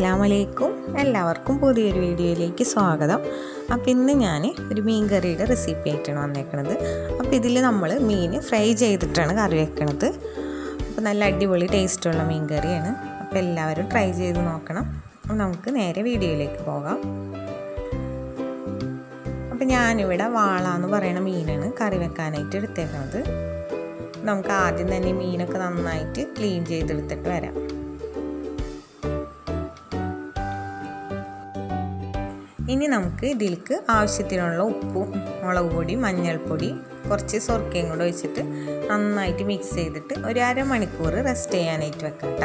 അസ്സാം വലൈക്കും എല്ലാവർക്കും പുതിയൊരു വീഡിയോയിലേക്ക് സ്വാഗതം അപ്പോൾ ഇന്ന് ഞാൻ ഒരു മീൻ കറിയുടെ റെസിപ്പി ആയിട്ടാണ് വന്നേക്കുന്നത് അപ്പോൾ ഇതിൽ നമ്മൾ മീൻ ഫ്രൈ ചെയ്തിട്ടാണ് കറി വെക്കണത് അപ്പോൾ നല്ല അടിപൊളി ടേസ്റ്റുള്ള മീൻ കറിയാണ് അപ്പോൾ എല്ലാവരും ട്രൈ ചെയ്ത് നോക്കണം അപ്പോൾ നമുക്ക് നേരെ വീഡിയോയിലേക്ക് പോകാം അപ്പോൾ ഞാനിവിടെ വാള എന്ന് പറയുന്ന മീനാണ് കറി വെക്കാനായിട്ട് എടുത്തേക്കുന്നത് നമുക്ക് ആദ്യം തന്നെ മീനൊക്കെ നന്നായിട്ട് ക്ലീൻ ചെയ്തെടുത്തിട്ട് വരാം ഇനി നമുക്ക് ഇതിലേക്ക് ആവശ്യത്തിനുള്ള ഉപ്പും മുളക് പൊടി മഞ്ഞൾപ്പൊടി കുറച്ച് സൊർക്കയും കൂടെ ഒഴിച്ചിട്ട് നന്നായിട്ട് മിക്സ് ചെയ്തിട്ട് ഒരു അരമണിക്കൂർ റെസ്റ്റ് ചെയ്യാനായിട്ട് വെക്കാം കേട്ടോ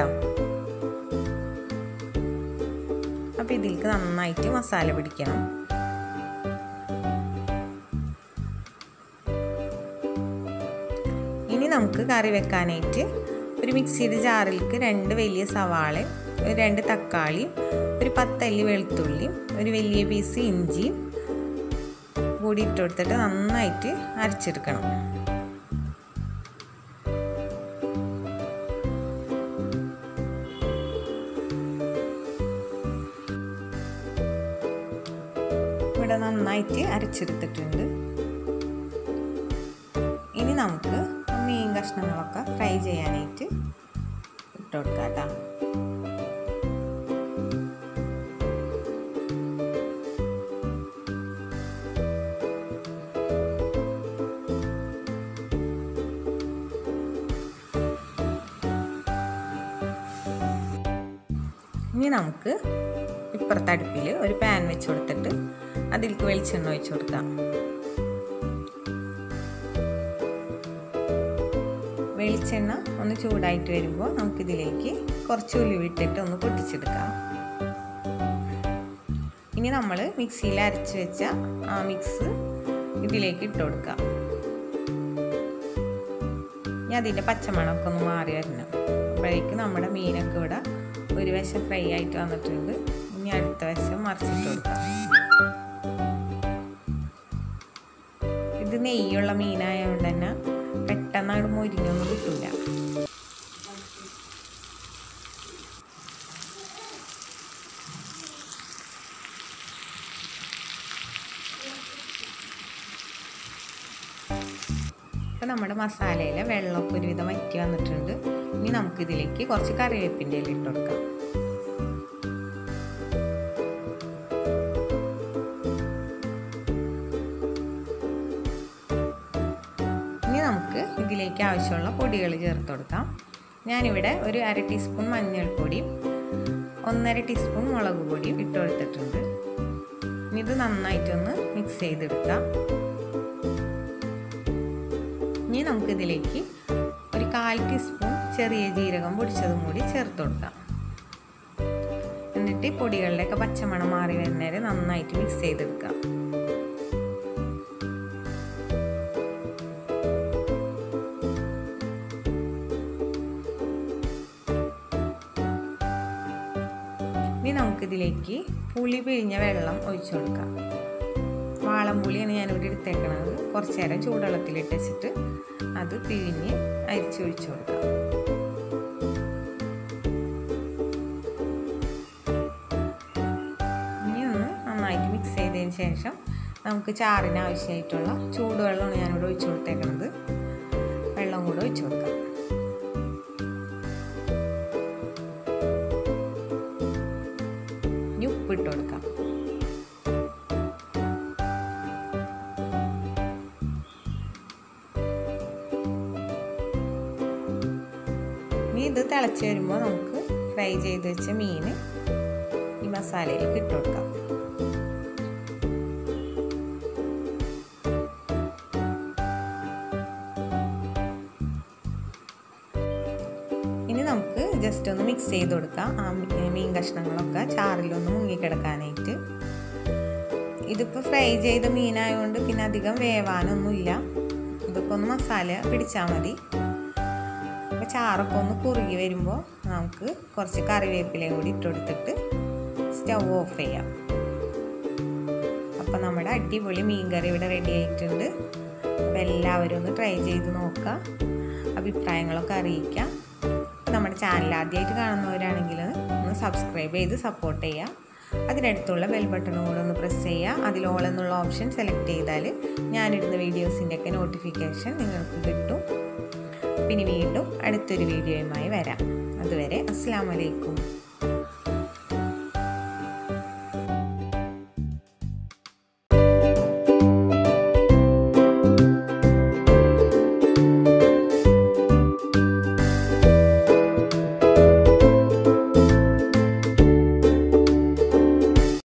അപ്പോൾ ഇതിലേക്ക് നന്നായിട്ട് മസാല പിടിക്കണം ഇനി നമുക്ക് കറി വെക്കാനായിട്ട് ഒരു മിക്സിയുടെ ജാറിലേക്ക് രണ്ട് വലിയ സവാളയും രണ്ട് തക്കാളിയും ഒരു പത്തല്ലി വെളുത്തുള്ളിയും ഒരു വലിയ പീസ് ഇഞ്ചിയും കൂടി ഇട്ട് കൊടുത്തിട്ട് നന്നായിട്ട് അരച്ചെടുക്കണം ഇവിടെ നന്നായിട്ട് അരച്ചെടുത്തിട്ടുണ്ട് ഇനി നമുക്ക് മീൻ കഷ്ണങ്ങളൊക്കെ ഫ്രൈ ചെയ്യാനായിട്ട് ഇട്ട് കൊടുക്കാം കേട്ടോ ഇനി നമുക്ക് ഇപ്പുറത്തെ അടുപ്പിൽ ഒരു പാൻ വെച്ച് കൊടുത്തിട്ട് അതിലേക്ക് വെളിച്ചെണ്ണ ഒഴിച്ചു കൊടുക്കാം വെളിച്ചെണ്ണ ഒന്ന് ചൂടായിട്ട് വരുമ്പോൾ നമുക്കിതിലേക്ക് കുറച്ച് ഉലുവിട്ടിട്ട് ഒന്ന് പൊട്ടിച്ചെടുക്കാം ഇനി നമ്മൾ മിക്സിയിൽ അരച്ച് വെച്ച ആ മിക്സ് ഇതിലേക്ക് ഇട്ട് കൊടുക്കാം ഇനി അതിൻ്റെ പച്ചമണമൊക്കെ ഒന്ന് മാറി വരണം അപ്പോഴേക്ക് നമ്മുടെ മീനൊക്കെ ഇവിടെ ഒരു വശം ഫ്രൈ ആയിട്ട് വന്നിട്ടുണ്ട് ഇനി അടുത്ത വശം മറിച്ചിട്ട് കൊടുക്കാം ഇത് നെയ്യുള്ള മീനായതുകൊണ്ട് തന്നെ പെട്ടെന്ന് അവിടെ മൊരിഞ്ഞൊന്നും കിട്ടില്ല ഇപ്പം നമ്മുടെ മസാലയിൽ വെള്ളമൊക്കെ ഒരുവിധം വറ്റി വന്നിട്ടുണ്ട് ഇനി നമുക്കിതിലേക്ക് കുറച്ച് കറിവേപ്പിൻ്റെ ഇല ഇട്ട് കൊടുക്കാം ഇനി നമുക്ക് ഇതിലേക്ക് ആവശ്യമുള്ള പൊടികൾ ചേർത്ത് കൊടുക്കാം ഞാനിവിടെ ഒരു അര ടീസ്പൂൺ മഞ്ഞൾപ്പൊടിയും ഒന്നര ടീസ്പൂൺ മുളക് പൊടിയും ഇട്ട് കൊടുത്തിട്ടുണ്ട് ഇത് നന്നായിട്ടൊന്ന് മിക്സ് ചെയ്തെടുക്കാം ഇനി നമുക്കിതിലേക്ക് ഒരു കാൽ ടീസ്പൂൺ ചെറിയ ജീരകം പൊടിച്ചതും കൂടി ചേർത്ത് കൊടുക്കാം എന്നിട്ട് പൊടികളിലൊക്കെ പച്ചമണം മാറി വരുന്നവരെ നന്നായിട്ട് മിക്സ് ചെയ്തെടുക്കാം ഇനി നമുക്കിതിലേക്ക് പുളി പിഴിഞ്ഞ വെള്ളം ഒഴിച്ചു കൊടുക്കാം വാളംപുളിയാണ് ഞാനിവിടെ എടുത്തേക്കണത് കുറച്ച് നേരം ചൂടുവെള്ളത്തിലിട്ട് വെച്ചിട്ട് അത് പിഴിഞ്ഞ് അരിച്ചൊഴിച്ചു കൊടുക്കാം ഇനി ഒന്ന് നന്നായിട്ട് മിക്സ് ചെയ്തതിന് ശേഷം നമുക്ക് ചാറിന് ആവശ്യമായിട്ടുള്ള ചൂടുവെള്ളമാണ് ഞാനിവിടെ ഒഴിച്ചു കൊടുത്തേക്കണത് വെള്ളം കൂടെ ഒഴിച്ചു കൊടുക്കാം ഇനി ഉപ്പിട്ട് കൊടുക്കാം ഇനി ഇത് തിളച്ച് വരുമ്പോൾ നമുക്ക് ഫ്രൈ ചെയ്ത് വെച്ച മീൻ ഈ മസാലയിലേക്ക് ഇട്ട് കൊടുക്കാം ഇനി നമുക്ക് ജസ്റ്റ് ഒന്ന് മിക്സ് ചെയ്ത് കൊടുക്കാം ആ മീൻ കഷ്ണങ്ങളൊക്കെ ചാറിലൊന്ന് മുങ്ങിക്കിടക്കാനായിട്ട് ഇതിപ്പോൾ ഫ്രൈ ചെയ്ത മീനായതുകൊണ്ട് പിന്നെ അധികം വേവാനൊന്നുമില്ല ഇതൊക്കെ ഒന്ന് മസാല പിടിച്ചാൽ മതി അപ്പോൾ ചാറൊക്കെ ഒന്ന് കുറുകി വരുമ്പോൾ നമുക്ക് കുറച്ച് കറിവേപ്പിലയും കൂടി ഇട്ട് കൊടുത്തിട്ട് സ്റ്റൗ ഓഫ് ചെയ്യാം അപ്പോൾ നമ്മുടെ അടിപൊളി മീൻ കറി ഇവിടെ റെഡി ആയിട്ടുണ്ട് അപ്പോൾ എല്ലാവരും ഒന്ന് ട്രൈ ചെയ്ത് നോക്കുക അഭിപ്രായങ്ങളൊക്കെ അറിയിക്കാം അപ്പോൾ നമ്മുടെ ചാനൽ ആദ്യമായിട്ട് കാണുന്നവരാണെങ്കിൽ ഒന്ന് സബ്സ്ക്രൈബ് ചെയ്ത് സപ്പോർട്ട് ചെയ്യുക അതിനടുത്തുള്ള ബെൽ ബട്ടണും കൂടെ ഒന്ന് പ്രസ് ചെയ്യുക അതിൽ ഓൾ എന്നുള്ള ഓപ്ഷൻ സെലക്ട് ചെയ്താൽ ഞാനിടുന്ന വീഡിയോസിൻ്റെ ഒക്കെ നോട്ടിഫിക്കേഷൻ നിങ്ങൾക്ക് കിട്ടും പിന്നെ വീണ്ടും അടുത്തൊരു വീഡിയോയുമായി വരാം അതുവരെ അസ്സാം വലൈക്കും